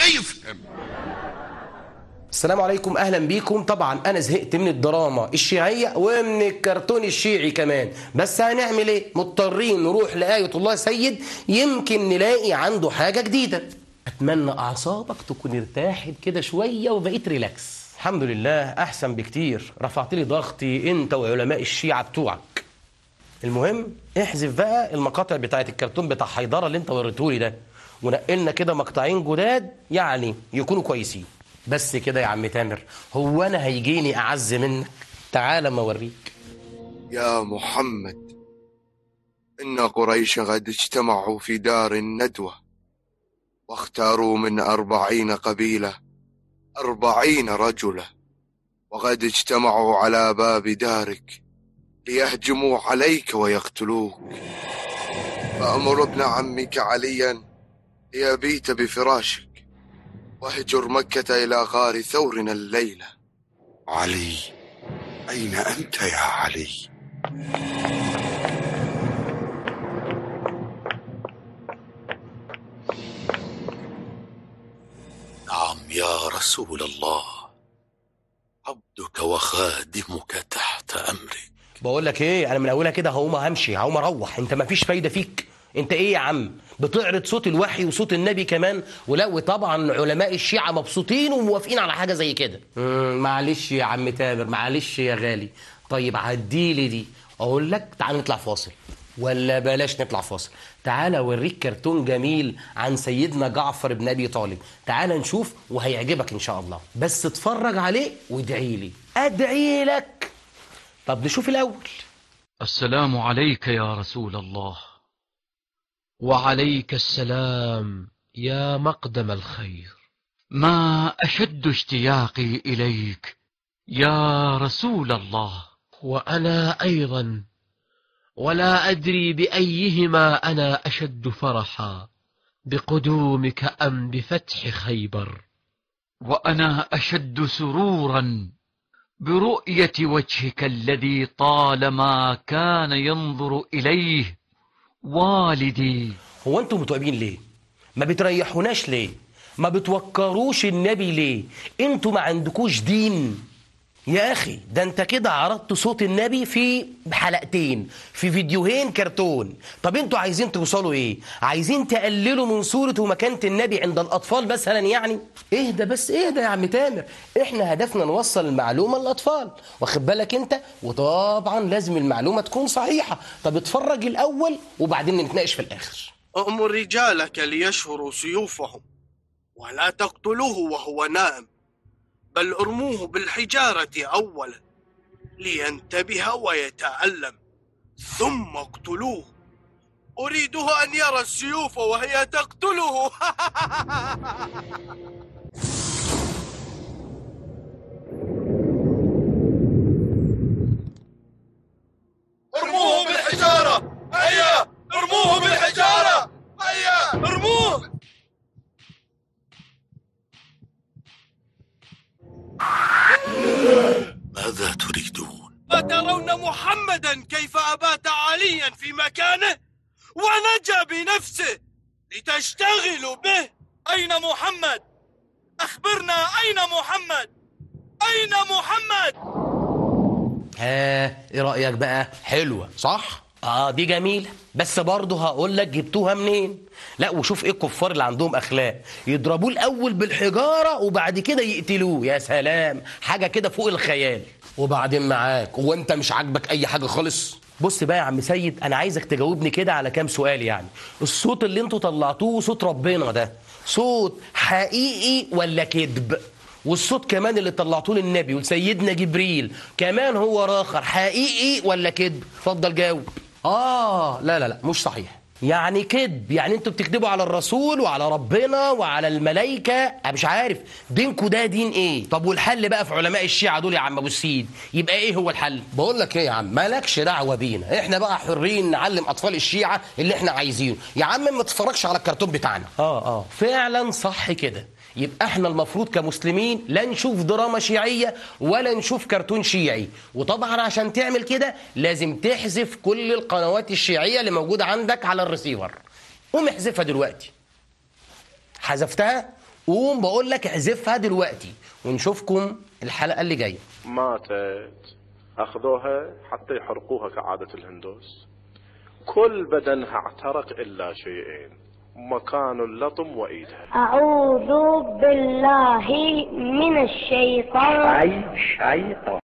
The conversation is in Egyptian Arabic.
يفهم السلام عليكم اهلا بيكم طبعا انا زهقت من الدراما الشيعيه ومن الكرتون الشيعي كمان بس هنعمل ايه مضطرين نروح لايه الله سيد يمكن نلاقي عنده حاجه جديده اتمنى اعصابك تكون ارتاحت كده شويه وبقيت ريلاكس الحمد لله احسن بكتير رفعت لي ضغطي انت وعلماء الشيعه بتوعك المهم احذف بقى المقاطع بتاعت الكرتون بتاع حيدره اللي انت وريتهولي ده ونقلنا كده مقطعين جداد يعني يكونوا كويسين بس كده يا عم تامر هو انا هيجيني اعز منك تعال ما اوريك يا محمد إن قريش قد اجتمعوا في دار الندوة واختاروا من أربعين قبيلة أربعين رجلا وقد اجتمعوا على باب دارك ليهجموا عليك ويقتلوك فأمر ابن عمك عليا ليبيت بفراشك واهجر مكة إلى غار ثورنا الليلة علي أين أنت يا علي نعم يا رسول الله عبدك وخادمك تحت أمرك بقول لك ايه انا من اولها كده هقوم همشي هقوم اروح انت ما فيش فايده فيك انت ايه يا عم بتعرض صوت الوحي وصوت النبي كمان ولا وطبعا علماء الشيعة مبسوطين وموافقين على حاجة زي كده مم، معلش يا عم تامر معلش يا غالي طيب عديلي دي اقول لك تعال نطلع فاصل ولا بلاش نطلع فاصل تعال اوريك كرتون جميل عن سيدنا جعفر بن ابي طالب تعال نشوف وهيعجبك ان شاء الله بس اتفرج عليه وادعي لي ادعي لك طب نشوف الاول السلام عليك يا رسول الله وعليك السلام يا مقدم الخير ما أشد اشتياقي إليك يا رسول الله وأنا أيضا ولا أدري بأيهما أنا أشد فرحا بقدومك أم بفتح خيبر وأنا أشد سرورا برؤية وجهك الذي طالما كان ينظر إليه والدي هو انتوا متعبين ليه ما بتريحوناش ليه ما بتوكروش النبي ليه انتوا ما عندكوش دين يا اخي ده انت كده عرضت صوت النبي في حلقتين في فيديوهين كرتون طب انتوا عايزين توصلوا ايه عايزين تقللوا من صورة ومكانة النبي عند الاطفال مثلا يعني اهدى بس اهدى يا عم تامر احنا هدفنا نوصل المعلومة للاطفال واخد بالك انت وطبعا لازم المعلومة تكون صحيحة طب اتفرج الاول وبعدين نتناقش في الاخر أمر رجالك ليشهروا سيوفهم ولا تقتلوه وهو نائم بل ارموه بالحجارة أولا لينتبه ويتألم ثم اقتلوه أريده أن يرى السيوف وهي تقتله ارموه بالحجارة هيا ارموه بالحجارة هيا ارموه ماذا تريدون أترون محمدا كيف أبات عليا في مكانه ونجا بنفسه لتشتغلوا به أين محمد؟ أخبرنا أين محمد؟ أين محمد؟ ها ايه رأيك بقى حلوة صح اه دي جميلة بس برضه هقول لك جبتوها منين لا وشوف ايه الكفار اللي عندهم اخلاق يضربوه الاول بالحجارة وبعد كده يقتلوه يا سلام حاجة كده فوق الخيال وبعدين معاك هو انت مش عاجبك اي حاجة خالص بص بقى يا عم سيد انا عايزك تجاوبني كده على كام سؤال يعني الصوت اللي انتوا طلعتوه صوت ربنا ده صوت حقيقي ولا كذب والصوت كمان اللي طلعتوه للنبي ولسيدنا جبريل كمان هو راخر حقيقي ولا كذب اتفضل جاوب اه لا لا لا مش صحيح يعني كذب يعني انتوا بتكذبوا على الرسول وعلى ربنا وعلى الملائكه انا مش عارف دينكوا ده دين ايه طب والحل بقى في علماء الشيعه دول يا عم ابو السيد يبقى ايه هو الحل بقول لك ايه يا عم مالكش دعوه بينا احنا بقى حرين نعلم اطفال الشيعه اللي احنا عايزينه يا عم ما تتفرجش على الكرتون بتاعنا اه اه فعلا صح كده يبقى احنا المفروض كمسلمين لا نشوف دراما شيعية ولا نشوف كرتون شيعي وطبعا عشان تعمل كده لازم تحذف كل القنوات الشيعية اللي موجودة عندك على الريسيفر قوم احذفها دلوقتي حذفتها قوم بقول لك اعزفها دلوقتي ونشوفكم الحلقه اللي جايه ماتت أخذوها حتى يحرقوها كعادة الهندوس كل بدنها اعترق إلا شيئين مكان اللطم وإيدها أعوذ بالله من الشيطان أي شيطان